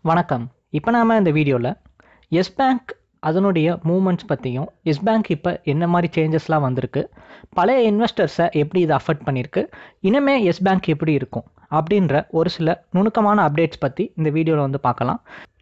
வணக்கம் இப்போ நாம இந்த வீடியோவில் எஸ் பேங்க் அதனுடைய மூமெண்ட்ஸ் பற்றியும் எஸ் பேங்க் இப்போ என்ன மாதிரி சேஞ்சஸ்லாம் வந்திருக்கு பழைய இன்வெஸ்டர்ஸை எப்படி இது அஃபெக்ட் பண்ணியிருக்கு இனிமே எஸ் பேங்க் எப்படி இருக்கும் அப்படின்ற ஒரு சில நுணுக்கமான அப்டேட்ஸ் பற்றி இந்த வீடியோவில் வந்து பார்க்கலாம்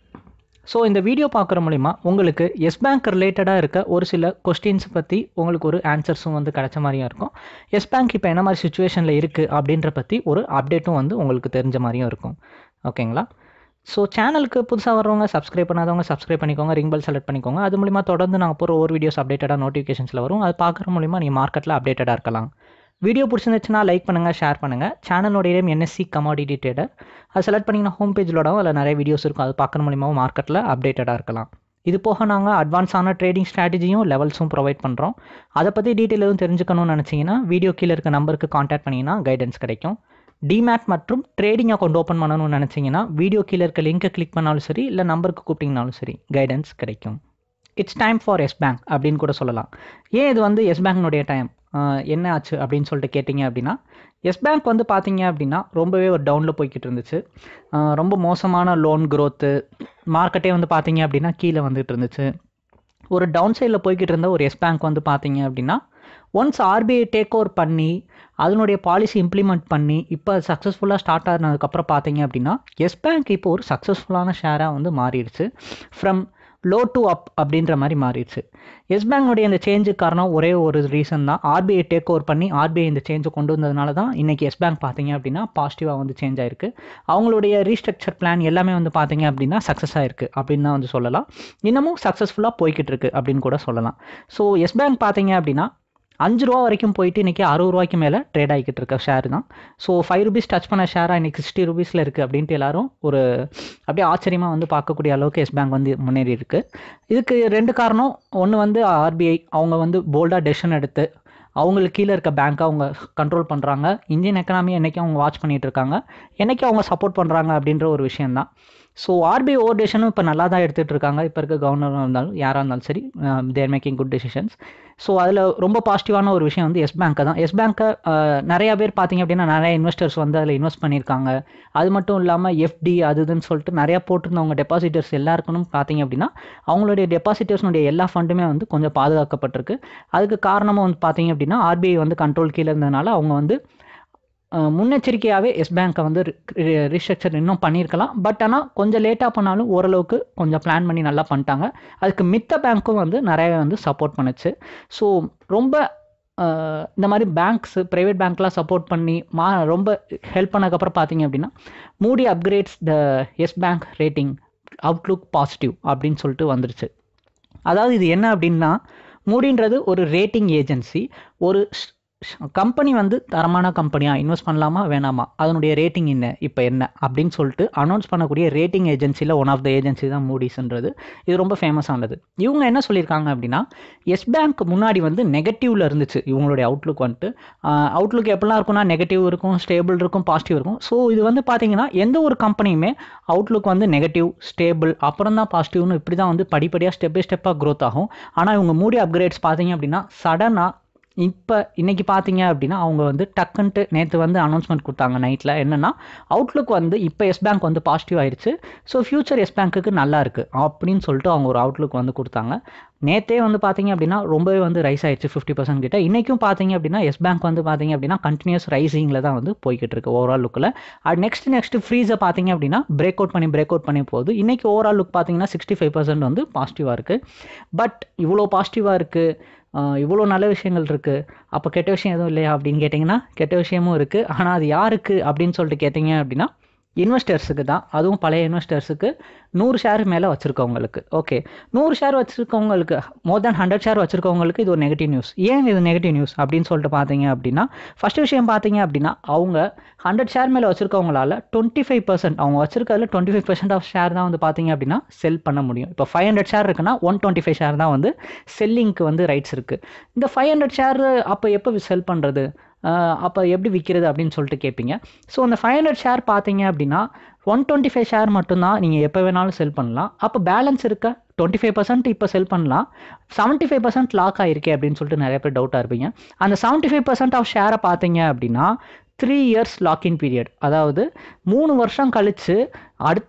ஸோ இந்த வீடியோ பார்க்குற மூலிமா உங்களுக்கு எஸ் பேங்க் ரிலேட்டடாக இருக்க ஒரு சில கொஸ்டின்ஸ் பற்றி உங்களுக்கு ஒரு ஆன்சர்ஸும் வந்து கிடைச்ச மாதிரியும் இருக்கும் எஸ் பேங்க் இப்போ என்ன மாதிரி சுச்சுவேஷனில் இருக்குது அப்படின்ற பற்றி ஒரு அப்டேட்டும் வந்து உங்களுக்கு தெரிஞ்ச மாதிரியும் இருக்கும் ஓகேங்களா ஸோ சேனலுக்கு புதுசாக வர்றவங்க சப்ஸ்கிரைப் பண்ணாதவங்க சப்ஸ்கிரைப் பண்ணிக்கோங்க ரிங் பெல் செலக்ட் பண்ணிக்கோங்க அது மூலிமா தொடர்ந்து நாங்கள் போகிற ஒரு வீடியோஸ் அப்டேட்டடாக நோட்டிஃபிகேஷன்ஸில் வரும் அது பார்க்குற மூலிமா நீங்கள் மார்க்கெட்டில் அப்டேட்டடாக இருக்கலாம் வீடியோ பிடிச்சிருந்துச்சுன்னா லைக் பண்ணுங்கள் ஷேர் பண்ணுங்கள் சேனலோட நேம் என்எஸ்சி கமாடிட்டி ட்ரேடர் அது செலக்ட் பண்ணிங்கன்னா ஹோம் பேஜிலோடவும் அதில் நிறைய வீடியோஸ் இருக்கும் அது பார்க்குற மூலியமாவும் மார்க்கெட்டில் அப்டேட்டடாக இருக்கலாம் இது போக நாங்கள் அட்வான்ஸான ட்ரேடிங் ஸ்ட்ராட்டஜியும் லெவல்ஸும் ப்ரொவைட் பண்ணுறோம் அதை பற்றி டீட்டெயில் எதுவும் தெரிஞ்சுக்கணும்னு நினச்சிங்கன்னா வீடியோ கீழே இருக்க நம்பருக்கு காண்டாக்ட் பண்ணிங்கன்னா கைடன்ஸ் கிடைக்கும் டிமேட் மற்றும் ட்ரேடிங் அக்கௌண்ட் ஓப்பன் பண்ணணும்னு நினச்சிங்கன்னா வீடியோ கீழே இருக்க லிங்கை கிளிக் பண்ணாலும் சரி இல்லை நம்பருக்கு கூப்பிட்டிங்கனாலும் சரி கைடன்ஸ் கிடைக்கும் it's time for Yes Bank அப்படின்னு கூட சொல்லலாம் ஏன் இது வந்து எஸ் பேங்க்னுடைய டைம் என்ன ஆச்சு அப்படின்னு சொல்லிட்டு கேட்டிங்க அப்படின்னா எஸ் பேங்க் வந்து பார்த்தீங்க அப்படின்னா ரொம்பவே ஒரு டவுனில் போய்கிட்டு இருந்துச்சு ஆஹ் ரொம்ப மோசமான லோன் growth மார்க்கெட்டே வந்து பார்த்தீங்க அப்படின்னா கீழே வந்துட்டு இருந்துச்சு ஒரு டவுன் சைடில் போய்கிட்டு இருந்த ஒரு எஸ் பேங்க் வந்து பார்த்தீங்க அப்படின்னா ஒன்ஸ் ஆர்பிஐ டேக் ஓவர் பண்ணி அதனுடைய பாலிசி இம்ப்ளிமெண்ட் பண்ணி இப்போ சக்ஸஸ்ஃபுல்லாக ஸ்டார்ட் ஆனதுக்கப்புறம் பார்த்தீங்க அப்படின்னா எஸ் பேங்க் இப்போ ஒரு சக்ஸஸ்ஃபுல்லான ஷேராக வந்து மாறிடுச்சு ஃப்ரம் லோ டு அப் அப்படின்ற மாதிரி மாறிடுச்சு எஸ் பேங்கோடைய இந்த சேஞ்சுக்கு காரணம் ஒரே ஒரு ரீசன் தான் ஆர்பிஐ டேக் ஓவர் பண்ணி ஆர்பிஐ இந்த சேஞ்சை கொண்டு வந்ததுனால தான் இன்றைக்கி எஸ் பேங்க் பார்த்தீங்க அப்படின்னா பாசிட்டிவாக வந்து சேஞ்ச் ஆயிருக்கு அவங்களுடைய ரீஸ்ட்ரக்சர் பிளான் எல்லாமே வந்து பார்த்தீங்க அப்படின்னா சக்ஸஸ் ஆயிருக்கு அப்படின்னு தான் வந்து சொல்லலாம் இன்னமும் சக்ஸஸ்ஃபுல்லாக போய்கிட்டு இருக்கு அப்படின்னு கூட சொல்லலாம் ஸோ எஸ் பேங்க் பார்த்தீங்க அப்படின்னா அஞ்சு ரூபா வரைக்கும் போயிட்டு இன்றைக்கி அறுபது ரூபாய்க்கு மேலே ட்ரேட் ஆகிக்கிட்டு இருக்க ஷேர் தான் ஸோ ஃபைவ் ருபீஸ் டச் பண்ண ஷேராக இன்றைக்கி சிக்ஸ்டி ருபீஸில் இருக்குது அப்படின்ட்டு எல்லாரும் ஒரு அப்படியே ஆச்சரியமாக வந்து பார்க்கக்கூடிய அளவுக்கு எஸ் பேங்க் வந்து முன்னேறி இருக்கு இதுக்கு ரெண்டு காரணம் ஒன்று வந்து ஆர்பிஐ அவங்க வந்து போல்டாக டெசிஷன் எடுத்து அவங்களுக்கு கீழே இருக்க பேங்க்கை அவங்க கண்ட்ரோல் பண்ணுறாங்க இந்தியன் எக்கனாமி என்றைக்கும் அவங்க வாட்ச் பண்ணிகிட்டு இருக்காங்க என்றைக்கு அவங்க சப்போர்ட் பண்ணுறாங்க அப்படின்ற ஒரு விஷயந்தான் ஸோ ஆர்பிஐ ஓவர் டெசிஷனும் இப்போ நல்லா தான் எடுத்துகிட்டு இருக்காங்க இப்போ இருக்க கவர்னராக இருந்தாலும் யாராக இருந்தாலும் சரி they're making good decisions so அதில் ரொம்ப பாசிட்டிவான ஒரு விஷயம் வந்து எஸ் பேங்க்கை தான் எஸ் பேங்க்கை நிறையா பேர் பார்த்தீங்க அப்படின்னா நிறைய இன்வெஸ்டர்ஸ் வந்து அதில் இன்வெஸ்ட் பண்ணியிருக்காங்க அது மட்டும் இல்லாமல் எஃப்டி அது இதுன்னு சொல்லிட்டு நிறையா போட்டிருந்தவங்க டெபாசிட்டர்ஸ் எல்லாருக்கும் பார்த்தீங்க அப்படின்னா அவங்களுடைய டெபாசிட்டர்ஸ்னுடைய எல்லா ஃபண்டுமே வந்து கொஞ்சம் பாதுகாக்கப்பட்டிருக்கு அதுக்கு காரணமும் வந்து பார்த்தீங்க அப்படின்னா ஆர்பிஐ வந்து கண்ட்ரோல் கீழே இருந்ததுனால அவங்க வந்து அஹ், முன்னெச்சரிக்கையாகவே எஸ் பேங்க்கை வந்து ரீஸ்ட்ரக்சர் இன்னும் பண்ணியிருக்கலாம் பட் ஆனால் கொஞ்சம் லேட்டாக பண்ணாலும் ஓரளவுக்கு கொஞ்சம் பிளான் பண்ணி நல்லா பண்ணிட்டாங்க அதுக்கு மித்த பேங்க்கும் வந்து நிறைய வந்து சப்போர்ட் பண்ணுச்சு ஸோ ரொம்ப அஹ், இந்த மாதிரி பேங்க்ஸ் ப்ரைவேட் பேங்க்லாம் சப்போர்ட் பண்ணி மா ரொம்ப ஹெல்ப் பண்ணதுக்கப்புறம் பார்த்தீங்க அப்படின்னா Moody upgrades the Yes Bank rating outlook positive அப்படின்னு சொல்லிட்டு வந்துருச்சு அதாவது இது என்ன அப்படின்னா மூடின்றது ஒரு ரேட்டிங் ஏஜென்சி ஒரு கம்பெனி வந்து தரமான கம்பெனியாக இன்வெஸ்ட் பண்ணலாமா வேணாமா அதனுடைய ரேட்டிங் என்ன இப்போ என்ன அப்படின்னு சொல்லிட்டு அனௌன்ஸ் பண்ணக்கூடிய ரேட்டிங் ஏஜென்சியில் ஒன் ஆஃப் த ஏஜென்சி தான் மூடிஸ்ன்றது இது ரொம்ப ஃபேமஸானது இவங்க என்ன சொல்லியிருக்காங்க அப்படின்னா எஸ் பேங்க் முன்னாடி வந்து நெகட்டிவ்ல இருந்துச்சு இவங்களுடைய அவுட்லுக் வந்துட்டு அவுட்லுக் எப்படிலாம் இருக்கும்னா நெகட்டிவ் இருக்கும் ஸ்டேபிள் இருக்கும் பாசிட்டிவ் இருக்கும் ஸோ இது வந்து பார்த்தீங்கன்னா எந்த ஒரு கம்பெனியுமே அவுட்லுக் வந்து நெகட்டிவ் ஸ்டேபிள் அப்புறம் தான் பாசிட்டிவ்னு இப்படி தான் வந்து படிப்படியாக ஸ்டெப் பை ஸ்டெப்பாக க்ரோத் ஆகும் ஆனால் இவங்க மூடி அப்கிரேட்ஸ் பார்த்தீங்க அப்படின்னா சடனாக இப்போ இன்னைக்கு பார்த்தீங்க அப்படின்னா அவங்க வந்து டக்குன்ட்டு நேற்று வந்து அனௌன்ஸ்மெண்ட் கொடுத்தாங்க நைட்டில் என்னென்னா அவுட்லுக் வந்து இப்போ எஸ் பேங்க் வந்து பாசிட்டிவ் ஆயிடுச்சு ஸோ ஃபியூச்சர் எஸ் பேங்க்குக்கு நல்லா இருக்குது அப்படின்னு சொல்லிட்டு அவங்க ஒரு அவுட்லுக் வந்து கொடுத்தாங்க நேற்றே வந்து பார்த்தீங்க அப்படின்னா ரொம்பவே வந்து ரைஸ் ஆயிடுச்சு ஃபிஃப்டி பர்சன்ட் கிட்ட இன்றைக்கும் பார்த்தீங்க அப்படின்னா எஸ் பேங்க் வந்து பார்த்தீங்க அப்படின்னா கண்டினியூஸ் ரைசிங்கில் தான் வந்து போய்கிட்டு இருக்கு ஓவரால் லுக்கில் அது நெக்ஸ்ட் நெக்ஸ்ட் ஃப்ரீஸை பார்த்தீங்க அப்படின்னா பிரேக் அவுட் பண்ணி பிரேக் அவுட் பண்ணி போகுது இன்றைக்கி ஓவரால் லுக் பார்த்தீங்கன்னா சிக்ஸ்டி ஃபைவ் பர்சன்ட் வந்து பாசிட்டிவாக இருக்குது பட் இவ்வளோ பாசிட்டிவாக இருக்குது இவ்வளோ நல்ல விஷயங்கள் இருக்குது அப்போ கெட்ட விஷயம் எதுவும் இல்லையா அப்படின்னு கேட்டிங்கன்னா கெட்ட விஷயமும் இருக்குது ஆனால் அது யாருக்கு அப்படின்னு சொல்லிட்டு கேட்டிங்க அப்படின்னா இன்வெஸ்டர்ஸுக்கு தான் அதுவும் பழைய இன்வெஸ்டர்ஸுக்கு நூறு ஷேர் மேலே வச்சுருக்கவங்களுக்கு ஓகே நூறு ஷேர் வச்சுருக்கவங்களுக்கு மோர் தேன் ஹண்ட்ரட் ஷேர் வச்சுருக்கவங்களுக்கு இது ஒரு நெகட்டிவ் நியூஸ் ஏன் இது நெகட்டிவ் நியூஸ் அப்படின்னு சொல்லிட்டு பார்த்தீங்க அப்படின்னா ஃபஸ்ட் விஷயம் பார்த்தீங்க அப்படின்னா அவங்க ஹண்ட்ரட் ஷேர் மேலே வச்சுருக்கவங்களால டுவெண்ட்டி ஃபைவ் பர்சன்ட் அவங்க வச்சிருக்கிறதுல twenty five percent of share தான் வந்து பார்த்தீங்க அப்படின்னா செல் பண்ண முடியும் இப்போ ஃபைவ் ஹண்ட்ரட் ஷேர் இருக்குன்னா ஒன் டுவெண்ட்டி ஃபைவ் ஷேர் தான் வந்து செல்லிங்க்கு வந்து ரைட்ஸ் இருக்குது இந்த ஃபைவ் ஹண்ட்ரட் ஷேர் அப்போ எப்போ செல் பண்ணுறது அப்போ எப்படி விற்கிறது அப்படின்னு சொல்லிட்டு கேட்பீங்க ஸோ அந்த ஃபைவ் ஹண்ட்ரட் ஷேர் பார்த்தீங்க அப்படின்னா ஒன் டுவெண்ட்டி ஃபைவ் ஷேர் மட்டும்தான் நீங்கள் எப்போ வேணாலும் செல் பண்ணலாம் அப்போ பேலன்ஸ் இருக்க டுவெண்ட்டி ஃபைவ் பர்சன்ட் இப்போ செல் பண்ணலாம் செவன்ட்டி ஃபைவ் பர்சன்ட் லாக் ஆயிருக்கே அப்படின்னு சொல்லிட்டு நிறைய பேர் டவுட்டாக இருப்பீங்க அந்த செவன்ட்டி ஃபைவ் பர்சன்ட் ஆஃப் ஷேரை பார்த்தீங்க அப்படின்னா த்ரீ இயர்ஸ் லாக்இன் பீரியட் அதாவது மூணு வருஷம் கழித்து அடுத்த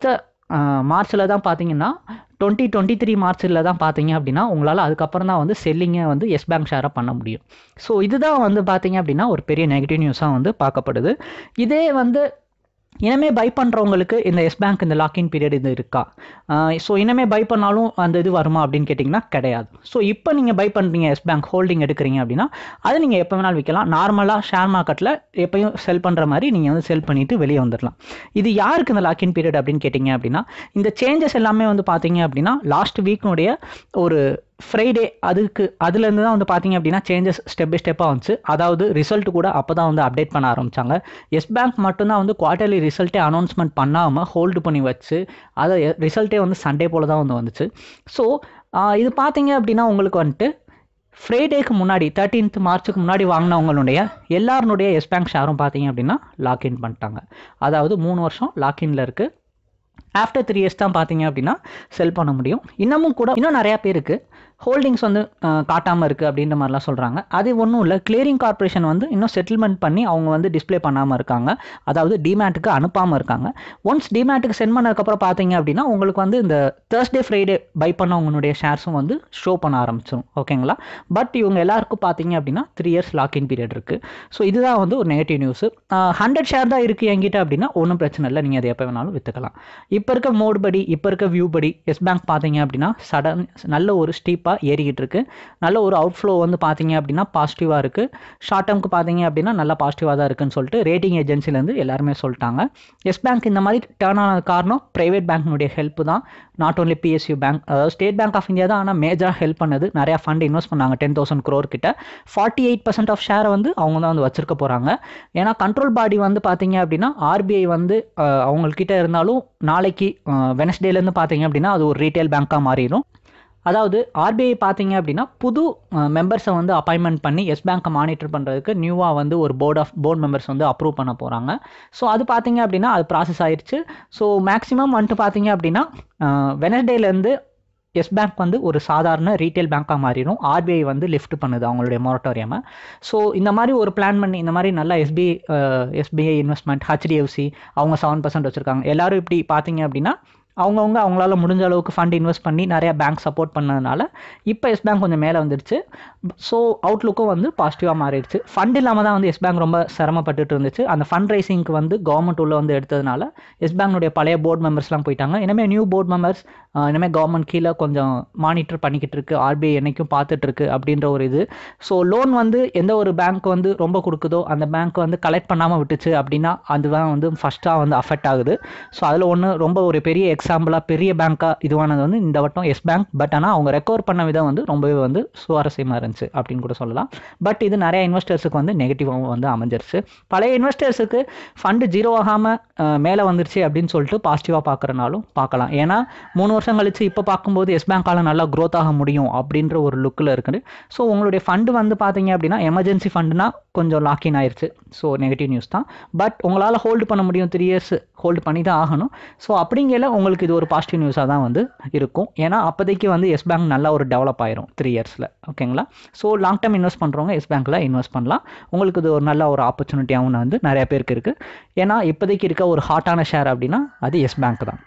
மார்ச்சில் தான் பார்த்தீங்கன்னா டுவெண்ட்டி டுவெண்ட்டி த்ரீ மார்ச்சில் தான் பார்த்தீங்க அப்படின்னா உங்களால் அதுக்கப்புறம் தான் வந்து செல்லிங்கை வந்து எஸ் பேங்க் ஷேரை பண்ண முடியும் ஸோ இதுதான் வந்து பார்த்தீங்க அப்படின்னா ஒரு பெரிய நெகட்டிவ் நியூஸாக வந்து பார்க்கப்படுது இதே வந்து இனிமே பை பண்ணுறவங்களுக்கு இந்த எஸ் பேங்க் இந்த லாக்இன் பீரியட் இது இருக்கா ஸோ இனிமே பை பண்ணாலும் அந்த இது வருமா அப்படின்னு கேட்டிங்கன்னா கிடையாது ஸோ இப்போ நீங்கள் பை பண்ணுறீங்க எஸ் பேங்க் ஹோல்டிங் எடுக்கிறீங்க அப்படின்னா அது நீங்கள் எப்போ வேணாலும் விற்கலாம் நார்மலாக ஷேர் மார்க்கெட்டில் எப்பயும் செல் பண்ணுற மாதிரி நீங்கள் வந்து செல் பண்ணிவிட்டு வெளியே வந்துடலாம் இது யாருக்கு இந்த லாக்இன் பீரியட் அப்படின்னு கேட்டிங்க அப்படின்னா இந்த சேஞ்சஸ் எல்லாமே வந்து பார்த்தீங்க அப்படின்னா லாஸ்ட் வீக்னுடைய ஒரு ஃப்ரைடே அதுக்கு அதுலேருந்து தான் வந்து பார்த்தீங்க அப்படின்னா சேஞ்சஸ் ஸ்டெப் பை ஸ்டெப்பாக வந்துச்சு அதாவது ரிசல்ட் கூட அப்போ தான் வந்து அப்டேட் பண்ண ஆரம்பித்தாங்க எஸ் பேங்க் மட்டும்தான் வந்து குவார்ட்டர்லி ரிசல்ட்டே அனௌன்ஸ்மெண்ட் பண்ணாமல் ஹோல்டு பண்ணி வச்சு அதை ரிசல்ட்டே வந்து சண்டே போல் தான் வந்து வந்துச்சு ஸோ இது பார்த்தீங்க அப்படின்னா உங்களுக்கு வந்துட்டு ஃப்ரைடேக்கு முன்னாடி தேர்ட்டீன்த் மார்ச்சுக்கு முன்னாடி வாங்கினவங்களுடைய எல்லாருடைய எஸ் பேங்க் ஷேரும் பார்த்தீங்க அப்படின்னா லாக்இன் பண்ணிட்டாங்க அதாவது மூணு வருஷம் லாக்இனில் இருக்குது ஆஃப்டர் த்ரீ இயர்ஸ் தான் பார்த்தீங்க அப்படின்னா செல் பண்ண முடியும் இன்னமும் கூட இன்னும் நிறையா பேருக்கு ஹோல்டிங்ஸ் வந்து காட்டாமல் இருக்குது அப்படின்ற மாதிரிலாம் சொல்கிறாங்க அது ஒன்றும் இல்லை கிளியரிங் கார்பரேஷன் வந்து இன்னும் செட்டில்மெண்ட் பண்ணி அவங்க வந்து டிஸ்பிளே பண்ணாமல் இருக்காங்க அதாவது டிமேட்டுக்கு அனுப்பாமல் இருக்காங்க ஒன்ஸ் டிமேட்டுக்கு சென்ட் பண்ணதுக்கப்புறம் பார்த்தீங்க அப்படின்னா உங்களுக்கு வந்து இந்த தேர்ஸ்டே ஃப்ரைடே பை பண்ணவங்களுடைய ஷேர்ஸும் வந்து ஷோ பண்ண ஆரம்பிச்சிடும் ஓகேங்களா பட் இவங்க எல்லாருக்கும் பார்த்தீங்க அப்படின்னா த்ரீ இயர்ஸ் லாக்இன் பீரியட் இருக்குது ஸோ இதுதான் வந்து ஒரு நெகட்டிவ் நியூஸ் ஹண்ட்ரட் ஷேர் தான் இருக்குது என்கிட்ட அப்படின்னா ஒன்றும் பிரச்சனை இல்லை நீங்கள் அதை எப்போ வேணாலும் விற்றுக்கலாம் இப்போ இருக்க மோட் படி இப்போ இருக்க வியூ படி எஸ் பேங்க் பார்த்தீங்க அப்படின்னா சடன் நல்ல ஒரு ஸ்டீப்பாக ஏறிக்கிட்டு இருக்கு நல்ல ஒரு அவுட் ஃப்ளோ வந்து பார்த்தீங்க அப்படின்னா பாசிட்டிவாக இருக்குது ஷார்ட் டேர்முக்கு பார்த்தீங்க அப்படின்னா நல்லா பாசிட்டிவாக தான் இருக்குன்னு சொல்லிட்டு ரேட்டிங் ஏஜென்சிலேருந்து எல்லாருமே சொல்லிட்டாங்க எஸ் பேங்க் இந்த மாதிரி டேர்ன் ஆனது காரணம் ப்ரைவேட் பேங்க்னுடைய ஹெல்ப் தான் நாட் ஓன்லி பிஎஸ்யூ பேங்க் அதாவது ஸ்டேட் பேங்க் ஆஃப் இந்தியா தான் ஆனால் மேஜராக ஹெல்ப் பண்ணது நிறையா ஃபண்ட் இன்வெஸ்ட் பண்ணாங்க டென் தௌசண்ட் க்ரோர் கிட்ட ஃபார்ட்டி எயிட் பர்சன்ட் ஆஃப் ஷேரை வந்து அவங்க தான் வந்து வச்சிருக்க போகிறாங்க ஏன்னா கண்ட்ரோல் பாடி வந்து பார்த்தீங்க அப்படின்னா ஆர்பிஐ வந்து அவங்கக்கிட்ட இருந்தாலும் நாளைக்கு வெனஸ்டேலேருந்து பார்த்தீங்க அப்படின்னா அது ஒரு ரீட்டைல் பேங்க்காக மாறிடும் அதாவது ஆர்பிஐ பார்த்தீங்க அப்படின்னா புது மெம்பர்ஸை வந்து அப்பாயின்மெண்ட் பண்ணி எஸ் பேங்க்கை மானிட்டர் பண்ணுறதுக்கு நியூவாக வந்து ஒரு போர்ட் ஆஃப் போர்ட் மெம்பர்ஸ் வந்து அப்ரூவ் பண்ண போகிறாங்க ஸோ அது பார்த்தீங்க அப்படின்னா அது ப்ராசஸ் ஆயிடுச்சு ஸோ மேக்ஸிமம் வந்துட்டு பார்த்தீங்க அப்படின்னா வெனஸ்டேலேருந்து எஸ் பேங்க் வந்து ஒரு சாதாரண ரீட்டைல் பேங்க்காக மாறிடும் ஆர்பிஐ வந்து லிஃப்ட் பண்ணுது அவங்களுடைய மொரட்டோரியமை ஸோ இந்த மாதிரி ஒரு பிளான் பண்ணி இந்த மாதிரி நல்லா எஸ்பிஐ எஸ்பிஐ இன்வெஸ்ட்மெண்ட் ஹெச்டிஎஃப்சி அவங்க செவன் பர்சன்ட் வச்சுருக்காங்க எல்லோரும் இப்படி பார்த்தீங்க அப்படின்னா அவங்கவுங்க அவங்களால முடிஞ்ச அளவுக்கு ஃபண்ட் இன்வெஸ்ட் பண்ணி நிறையா பேங்க் சப்போர்ட் பண்ணதுனால இப்போ எஸ் பேங்க் கொஞ்சம் மேலே வந்துடுச்சு ஸோ அவுட்லுக்கும் வந்து பாசிட்டிவாக மாறிடுச்சு ஃபண்ட் இல்லாமல் தான் வந்து எஸ் பேங்க் ரொம்ப சிரமப்பட்டுட்டு இருந்துச்சு அந்த ஃபண்ட் ரைசிங்க்கு வந்து கவர்மெண்ட் உள்ளே வந்து எடுத்ததுனால எஸ் பேங்க்னுடைய பழைய போர்டு மெம்பர்ஸ்லாம் போயிட்டாங்க இனிமேல் நியூ போர்டு மெம்பர்ஸ் இனிமேல் கவர்மெண்ட் கீழே கொஞ்சம் மானிட்டர் பண்ணிக்கிட்டு இருக்கு ஆர்பிஐ என்றைக்கும் பார்த்துட்டு இருக்கு அப்படின்ற ஒரு இது ஸோ லோன் வந்து எந்த ஒரு பேங்க் வந்து ரொம்ப கொடுக்குதோ அந்த பேங்க் வந்து கலெக்ட் பண்ணாமல் விட்டுச்சு அப்படின்னா அதுதான் வந்து ஃபஸ்ட்டாக வந்து அஃபெக்ட் ஆகுது ஸோ அதில் ஒன்று ரொம்ப ஒரு பெரிய எக்ஸாம்பிளாக பெரிய பேங்க்காக இதுவானது வந்து இந்த வட்டம் எஸ் பேங்க் பட் ஆனால் அவங்க ரெக்கவர் பண்ண விதம் வந்து ரொம்பவே வந்து சுவாரஸ்யமாக இருந்துச்சு அப்படின்னு கூட சொல்லலாம் பட் இது நிறைய இன்வெஸ்டர்ஸுக்கு வந்து நெகட்டிவாகவும் வந்து அமைஞ்சிருச்சு பழைய இன்வெஸ்டர்ஸுக்கு ஃபண்டு ஜீரோ ஆகாமல் மேலே வந்துருச்சு அப்படின்னு சொல்லிட்டு பாசிட்டிவாக பார்க்குறனாலும் பார்க்கலாம் ஏன்னா மூணு வருஷம் கழிச்சு இப்போ பார்க்கும்போது எஸ் பேங்க்கால் நல்லா க்ரோத் ஆக முடியும் அப்படின்ற ஒரு லுக்கில் இருக்குது ஸோ உங்களுடைய ஃபண்டு வந்து பார்த்தீங்க அப்படின்னா எமர்ஜென்சி ஃபண்டுனா கொஞ்சம் லாக்இன் ஆயிடுச்சு ஸோ நெகட்டிவ் நியூஸ் தான் பட் உங்களால் ஹோல்டு பண்ண முடியும் த்ரீ இயர்ஸ் ஹோல்டு பண்ணி தான் ஆகணும் ஸோ அப்படிங்கல உங்களுக்கு இது ஒரு பாசிட்டிவ் நியூஸாக தான் வந்து இருக்கும் ஏன்னா அப்போதைக்கு வந்து எஸ் பேங்க் நல்லா ஒரு டெவலப் ஆயிரும் த்ரீ இயர்ஸில் ஓகேங்களா ஸோ லாங் டேர்ம் இன்வெஸ்ட் பண்ணுறவங்க எஸ் பேங்க்கில் இன்வெஸ்ட் பண்ணலாம் உங்களுக்கு இது ஒரு நல்ல ஒரு ஆப்பர்ச்சுனிட்டியாகவும் வந்து நிறைய பேருக்கு இருக்குது ஏன்னா இப்போதைக்கு இருக்க ஒரு ஹாட்டான ஷேர் அப்படின்னா அது எஸ் பேங்க் தான்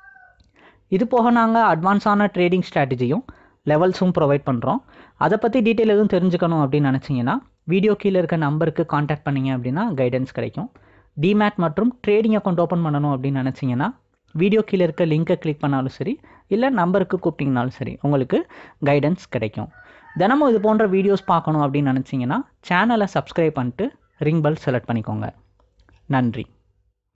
இது போக நாங்கள் அட்வான்ஸான ட்ரேடிங் ஸ்ட்ராட்டஜியும் லெவல்ஸும் ப்ரொவைட் பண்ணுறோம் அதை பற்றி டீட்டெயில் எதுவும் தெரிஞ்சுக்கணும் அப்படின்னு நினச்சிங்கன்னா வீடியோ கீழே இருக்க நம்பருக்கு காண்டாக்ட் பண்ணிங்க அப்படின்னா கைடன்ஸ் கிடைக்கும் டிமேட் மற்றும் ட்ரேடிங் அக்கௌண்ட் ஓப்பன் பண்ணணும் அப்படின்னு நினச்சிங்கன்னா வீடியோ கீழே இருக்க லிங்கை கிளிக் பண்ணாலும் சரி இல்லை நம்பருக்கு கூப்பிட்டிங்கனாலும் சரி உங்களுக்கு கைடன்ஸ் கிடைக்கும் தினமும் இது போன்ற வீடியோஸ் பார்க்கணும் அப்படின்னு நினச்சிங்கன்னா சேனலை சப்ஸ்கிரைப் பண்ணிட்டு ரிங் பெல் செலக்ட் பண்ணிக்கோங்க நன்றி